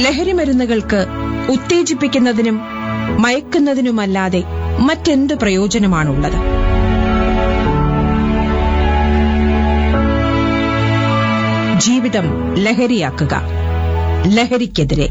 ലഹരിമരുന്നുകൾക്ക് ഉത്തേജിപ്പിക്കുന്നതിനും മയക്കുന്നതിനുമല്ലാതെ മറ്റെന്ത് പ്രയോജനമാണുള്ളത് ജീവിതം ലഹരിയാക്കുക ലഹരിക്കെതിരെ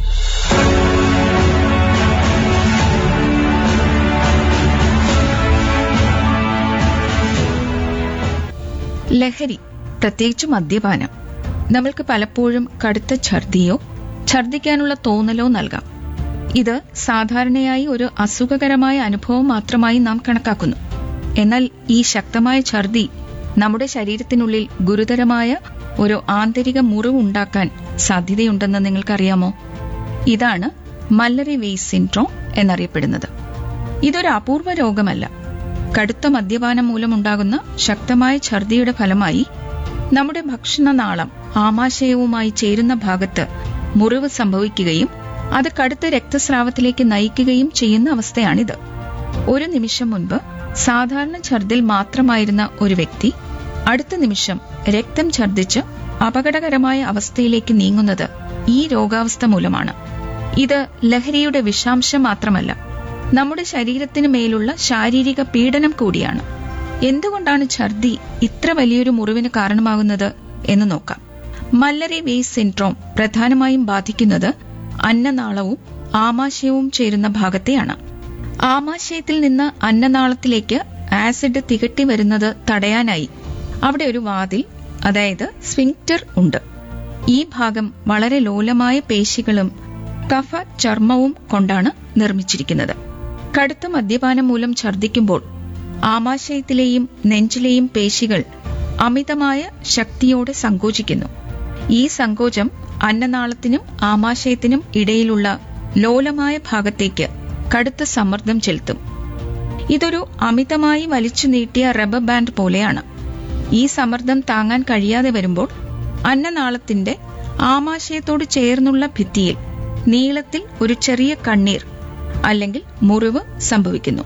ലഹരി പ്രത്യേകിച്ച് മദ്യപാനം നമ്മൾക്ക് പലപ്പോഴും കടുത്ത ഛർദിയോ ഛർദിക്കാനുള്ള തോന്നലോ നൽകാം ഇത് സാധാരണയായി ഒരു അസുഖകരമായ അനുഭവം മാത്രമായി നാം കണക്കാക്കുന്നു എന്നാൽ ഈ ശക്തമായ ഛർദി നമ്മുടെ ശരീരത്തിനുള്ളിൽ ഗുരുതരമായ ഒരു ആന്തരിക മുറിവ് ഉണ്ടാക്കാൻ സാധ്യതയുണ്ടെന്ന് നിങ്ങൾക്കറിയാമോ ഇതാണ് മല്ലറി വെയ്സ് സിൻഡ്രോം എന്നറിയപ്പെടുന്നത് ഇതൊരു അപൂർവ രോഗമല്ല കടുത്ത മദ്യപാനം മൂലമുണ്ടാകുന്ന ശക്തമായ ഛർദിയുടെ ഫലമായി നമ്മുടെ ഭക്ഷണനാളം ആമാശയവുമായി ചേരുന്ന ഭാഗത്ത് മുറിവ് സംഭവിക്കുകയും അത് കടുത്ത രക്തസ്രാവത്തിലേക്ക് നയിക്കുകയും ചെയ്യുന്ന അവസ്ഥയാണിത് ഒരു നിമിഷം മുൻപ് സാധാരണ ഛർദിൽ മാത്രമായിരുന്ന ഒരു വ്യക്തി അടുത്ത നിമിഷം രക്തം ഛർദിച്ച് അപകടകരമായ അവസ്ഥയിലേക്ക് നീങ്ങുന്നത് ഈ രോഗാവസ്ഥ മൂലമാണ് ഇത് ലഹരിയുടെ വിഷാംശം മാത്രമല്ല നമ്മുടെ ശരീരത്തിന് മേലുള്ള ശാരീരിക പീഡനം കൂടിയാണ് എന്തുകൊണ്ടാണ് ഛർദി ഇത്ര വലിയൊരു മുറിവിന് കാരണമാകുന്നത് എന്ന് നോക്കാം മല്ലറി വെയ്സ് സിൻഡ്രോം പ്രധാനമായും ബാധിക്കുന്നത് അന്നനാളവും ആമാശയവും ചേരുന്ന ഭാഗത്തെയാണ് ആമാശയത്തിൽ നിന്ന് അന്നനാളത്തിലേക്ക് ആസിഡ് തികട്ടി വരുന്നത് തടയാനായി അവിടെ ഒരു വാതിൽ അതായത് സ്വിങ്ക്റ്റർ ഉണ്ട് ഈ ഭാഗം വളരെ ലോലമായ പേശികളും കഫ ചർമ്മവും കൊണ്ടാണ് നിർമ്മിച്ചിരിക്കുന്നത് കടുത്ത മദ്യപാനം മൂലം ഛർദ്ദിക്കുമ്പോൾ ആമാശയത്തിലെയും നെഞ്ചിലെയും പേശികൾ അമിതമായ ശക്തിയോടെ സങ്കോചിക്കുന്നു ഈ സങ്കോചം അന്നനാളത്തിനും ആമാശയത്തിനും ഇടയിലുള്ള ലോലമായ ഭാഗത്തേക്ക് കടുത്ത സമ്മർദ്ദം ചെലുത്തും ഇതൊരു അമിതമായി വലിച്ചു നീട്ടിയ റബ്ബർ ബാൻഡ് പോലെയാണ് ഈ സമ്മർദ്ദം താങ്ങാൻ കഴിയാതെ വരുമ്പോൾ അന്നനാളത്തിന്റെ ആമാശയത്തോട് ചേർന്നുള്ള ഭിത്തിയിൽ നീളത്തിൽ ഒരു ചെറിയ കണ്ണീർ അല്ലെങ്കിൽ മുറിവ് സംഭവിക്കുന്നു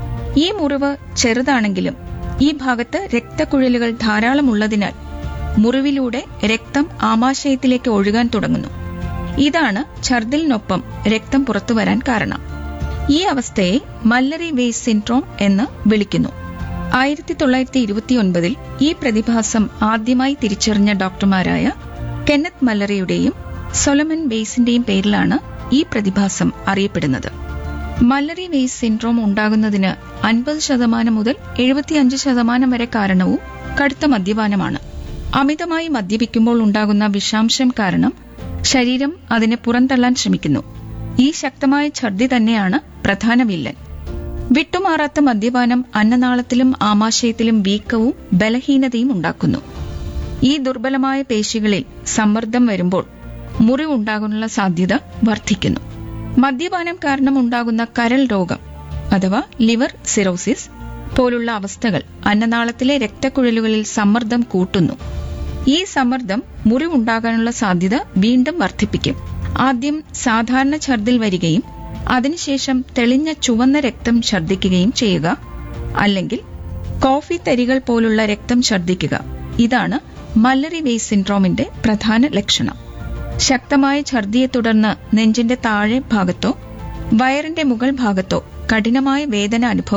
ഈ മുറിവ് ചെറുതാണെങ്കിലും ഈ ഭാഗത്ത് രക്തക്കുഴലുകൾ ധാരാളമുള്ളതിനാൽ മുറിവിലൂടെ രക്തം ആമാശയത്തിലേക്ക് ഒഴുകാൻ തുടങ്ങുന്നു ഇതാണ് ഛർദിലിനൊപ്പം രക്തം പുറത്തുവരാൻ കാരണം ഈ അവസ്ഥയെ മല്ലറി വേസ് സിൻഡ്രോം എന്ന് വിളിക്കുന്നു ആയിരത്തി തൊള്ളായിരത്തി ഇരുപത്തിയൊൻപതിൽ ഈ പ്രതിഭാസം ആദ്യമായി തിരിച്ചറിഞ്ഞ ഡോക്ടർമാരായ കെന്നത്ത് മല്ലറിയുടെയും സൊലമൻ ബേസിന്റെയും പേരിലാണ് ഈ പ്രതിഭാസം അറിയപ്പെടുന്നത് മല്ലറി വെയ്സ് സിൻഡ്രോം ഉണ്ടാകുന്നതിന് അൻപത് ശതമാനം മുതൽ എഴുപത്തിയഞ്ച് ശതമാനം വരെ കാരണവും കടുത്ത മദ്യപാനമാണ് അമിതമായി മദ്യപിക്കുമ്പോൾ ഉണ്ടാകുന്ന വിഷാംശം കാരണം ശരീരം അതിനെ പുറന്തള്ളാൻ ശ്രമിക്കുന്നു ഈ ശക്തമായ ഛർദി തന്നെയാണ് പ്രധാന വില്ലൻ വിട്ടുമാറാത്ത മദ്യപാനം അന്നനാളത്തിലും ആമാശയത്തിലും വീക്കവും ബലഹീനതയും ഉണ്ടാക്കുന്നു ഈ ദുർബലമായ പേശികളിൽ സമ്മർദ്ദം വരുമ്പോൾ മുറിവുണ്ടാകാനുള്ള സാധ്യത വർദ്ധിക്കുന്നു മദ്യപാനം കാരണം ഉണ്ടാകുന്ന കരൾ രോഗം അഥവാ ലിവർ സിറോസിസ് പോലുള്ള അവസ്ഥകൾ അന്നനാളത്തിലെ രക്തക്കുഴലുകളിൽ സമ്മർദ്ദം കൂട്ടുന്നു ഈ സമ്മർദ്ദം മുറിവുണ്ടാകാനുള്ള സാധ്യത വീണ്ടും വർദ്ധിപ്പിക്കും ആദ്യം സാധാരണ ഛർദിൽ വരികയും അതിനുശേഷം തെളിഞ്ഞ ചുവന്ന രക്തം ഛർദ്ദിക്കുകയും ചെയ്യുക അല്ലെങ്കിൽ കോഫി തരികൾ പോലുള്ള രക്തം ഛർദ്ദിക്കുക ഇതാണ് മല്ലറി വെയ്സ് സിൻഡ്രോമിന്റെ പ്രധാന ലക്ഷണം ശക്തമായ ഛർദിയെ തുടർന്ന് നെഞ്ചിന്റെ താഴെ ഭാഗത്തോ വയറിന്റെ മുകൾ ഭാഗത്തോ കഠിനമായ വേദന അനുഭവം